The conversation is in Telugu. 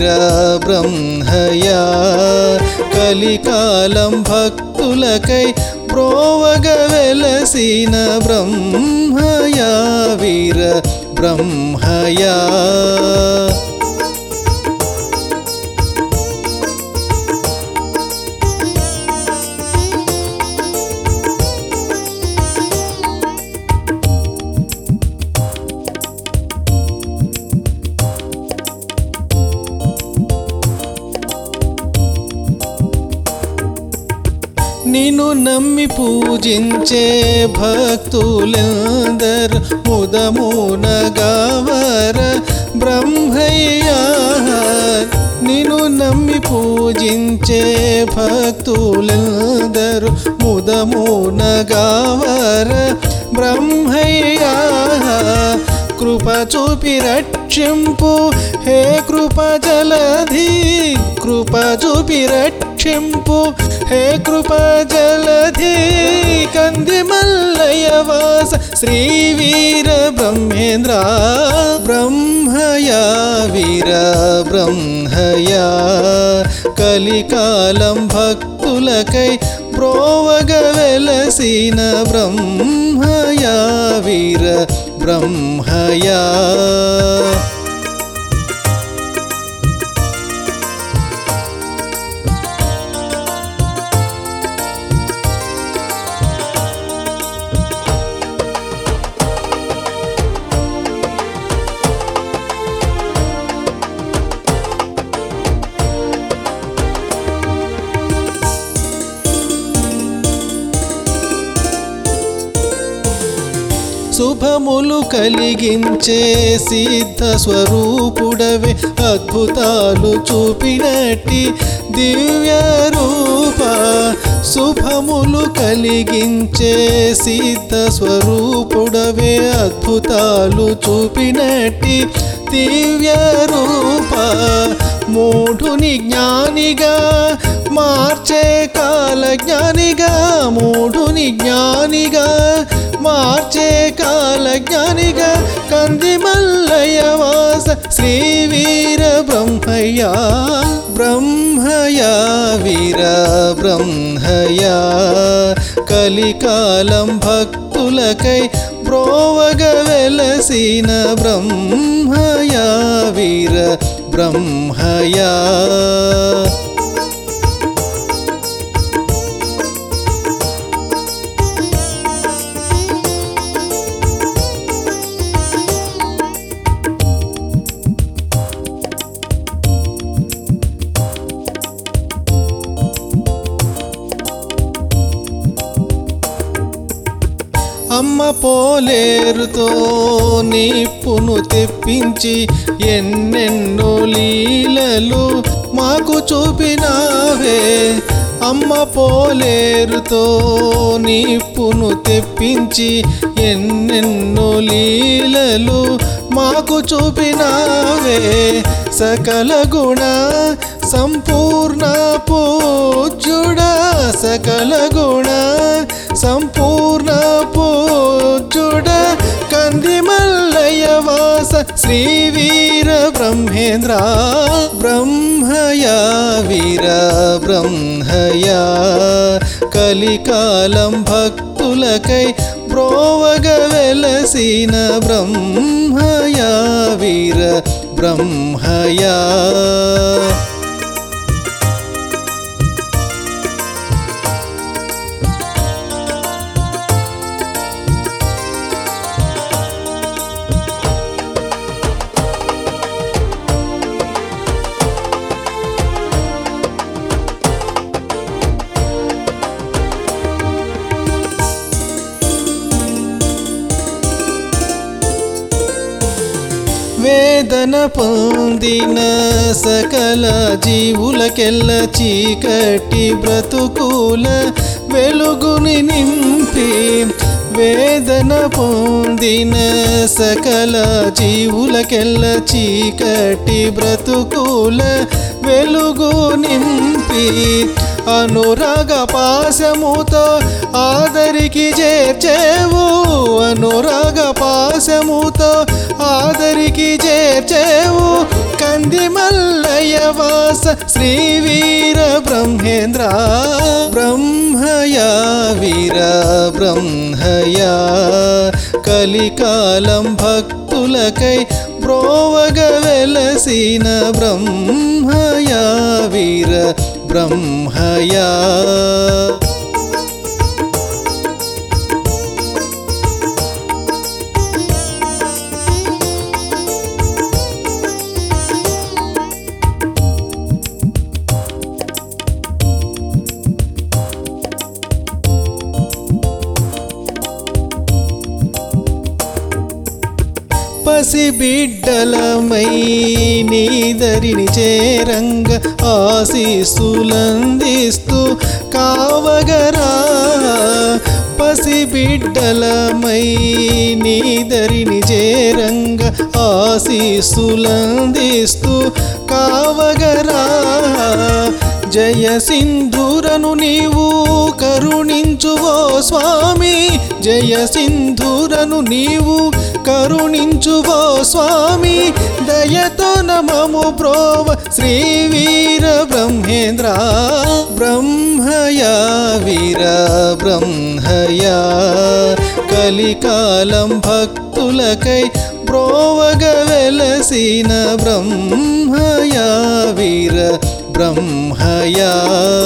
వీర బ్రహ్మయా కలికాలం భక్తులకై ప్రోవగ వెలసిన బ్రహ్మయా వీర బ్రహ్మయా నిన్ను నమ్మి పూజించే భక్తులందరు ముదమునగావర బ్రహ్మయ్యా నిన్ను నమ్మి పూజించే భక్తులందరు ముదమునగావర బ్రహ్మయ్యా కృప చూపి రక్షింపు హే కృప జలధి కృప చూపి రక్షింపు హే కృప జలధి కంది మల్లయ వాస శ్రీ వీర బ్రహ్మేంద్ర బ్రహ్మయా వీర బ్రహ్మయా కలికాలం భక్తులకై ప్రోవగ వెలసిన బ్రహ్మయా వీర బ్రహ్మయా శుభములు కలిగించే సిద్ధ స్వరూపుడవే అద్భుతాలు చూపినట్టి దివ్య రూప శుభములు కలిగించే సిద్ధ స్వరూపుడవే అద్భుతాలు చూపినట్టి దివ్య రూప మూఢుని జ్ఞానిగా మార్చే కాల జ్ఞానిగా మూఢుని జ్ఞానిగా మార్చే కాల జ్ఞానిగా కంది మల్లయ్య వాస శ్రీ వీర బ్రహ్మయ్య బ్రహ్మయ్య వీర బ్రహ్మయ్య కలికాలం భక్తులకై ప్రోవగ వెలసిన బ్రహ్మయ్య వీర బ్రహ్మయ్య అమ్మ పోలేరుతో నిప్పును తెప్పించి ఎన్నెన్నో లీలలు మాకు చూపినావే అమ్మ పోలేరుతో నిప్పును తెప్పించి ఎన్నెన్నో లీలలు మాకు చూపినావే సకల గుణ సంపూర్ణ పూజ్యుడా సకల గుణ సంపూర్ణ పూజ్యుడ కంది మల్లయ్య వాస శ్రీ వీర బ్రహ్మేంద్ర బ్రహ్మయా వీర బ్రహ్మయా కలికాలం భక్తులకై ప్రోవగ వెలసిన బ్రహ్మయా వీర బ్రహ్మయా వేదన పొందిన సకల జీవులకెల్ల చీకటి బ్రతుకుల వెలుగుని నింపి వేదన పొందిన సకల జీవులకెల్ల చీకటి బ్రతుకుల వెలుగు నింపి అనురాగ పాశముతో ఆదరికి చేర్చేవు అనురాగ పాశముతో ఆదరికి చేర్చేవు కంది మల్లయ్య వాస శ్రీ వీర బ్రహ్మేంద్ర బ్రహ్మయా వీర బ్రహ్మయా కలికాలం భక్తులకై బ్రోవగ వెలసిన బ్రహ్మయా వీర బ్రహ్మయా పసిబిడ్డలమై నీదరిని చేరంగ ఆశీస్సులందిస్తూ కావగరా పసిబిడ్డలమై నీదరిని చేరంగ ఆశీస్సులందిస్తూ కావగరా జయ సింధూరను నీవు కరుణించువో స్వామి జయ సింధూరను నీవు కరుణించువో స్వామి దయతో నమము ప్రోవ శ్రీ వీర బ్రహ్మేంద్ర బ్రహ్మయా వీర బ్రహ్మయా కలికాలం భక్తులకై బ్రోవగ వెలసిన బ్రహ్మయా వీర బ్రహ్మయా